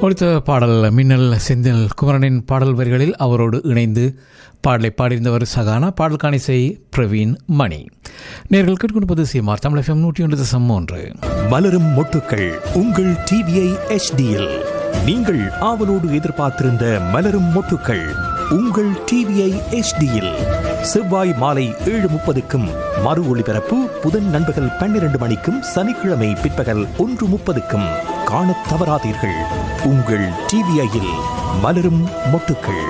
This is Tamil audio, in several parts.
அடுத்த பாடல் மின்னல் செந்தில் குமரனின் பாடல் வரிகளில் அவரோடு இணைந்து பாடலை பாடியிருந்தவர் சகானா பாடல் காணிசை பிரவீன் மணி நேர்கள் கேட்டுக்கொண்டிருப்பது சிஎம்ஆர் தமிழ் எஃப்எம் நூற்றி ஒன்று தசம் மூன்று மலரும் மொட்டுக்கள் உங்கள் டிவிஐ எச்டியில் நீங்கள் ஆவலோடு எதிர்பார்த்திருந்த மலரும் மொட்டுக்கள் உங்கள் டிவிஐ எச்டியில் செவ்வாய் மாலை ஏழு முப்பதுக்கும் மறு ஒளிபரப்பு புதன் நண்பகல் பன்னிரண்டு மணிக்கும் சனிக்கிழமை பிற்பகல் ஒன்று முப்பதுக்கும் காணத் தவறாதீர்கள் உங்கள் டிவிஐயில் மலரும் மொட்டுக்கள்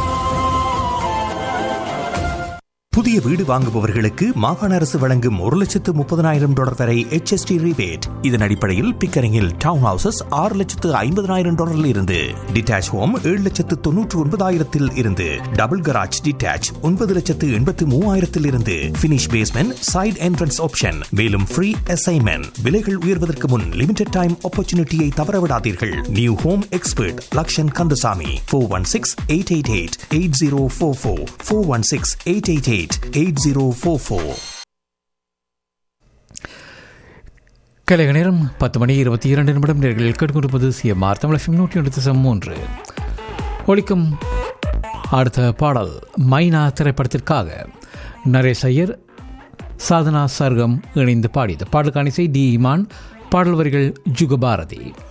புதிய வீடு வாங்குபவர்களுக்கு மாகாண அரசு வழங்கும் ஒரு லட்சத்து முப்பதனாயிரம் டாலர் வரை HST ரிபேட் இதன் அடிப்படையில் பிக்கரிங்கில் டவுன் ஹவுசஸ் ஆறு லட்சத்து ஐம்பதனாயிரம் டாலரில் இருந்து டிட்டாச் ஹோம் ஏழு லட்சத்து தொன்னூற்று ஒன்பதாயிரத்தில் இருந்து டபுள் கராஜ் டிட்டாச் ஒன்பது லட்சத்து எண்பத்து மூவாயிரத்தில் இருந்து finish basement side entrance option மேலும் ஃப்ரீ அசைன்மெண்ட் விலைகள் உயர்வதற்கு முன் லிமிடெட் டைம் ஆப்பர்ச்சுனிட்டியை தவறவிடாதீர்கள் new home expert Lakshan Kandasamy four one six eight eight eight eight zero four four four one six eight eight eight eight zero four four கலைக நேரம் பத்து மணி இருபத்தி இரண்டு நிமிடம் நேர்களில் கேட்டுக்கொண்டிருப்பது சிஎம்ஆர் தமிழ் எஃப்எம் நூற்றி ஒன்று தசம் மூன்று ஒழிக்கும் அடுத்த பாடல் மைனா திரைப்படத்திற்காக நரேஷ் ஐயர் சாதனா சர்கம் இணைந்து பாடியது பாடல் காணிசை டி இமான் பாடல் வரிகள் ஜுகபாரதி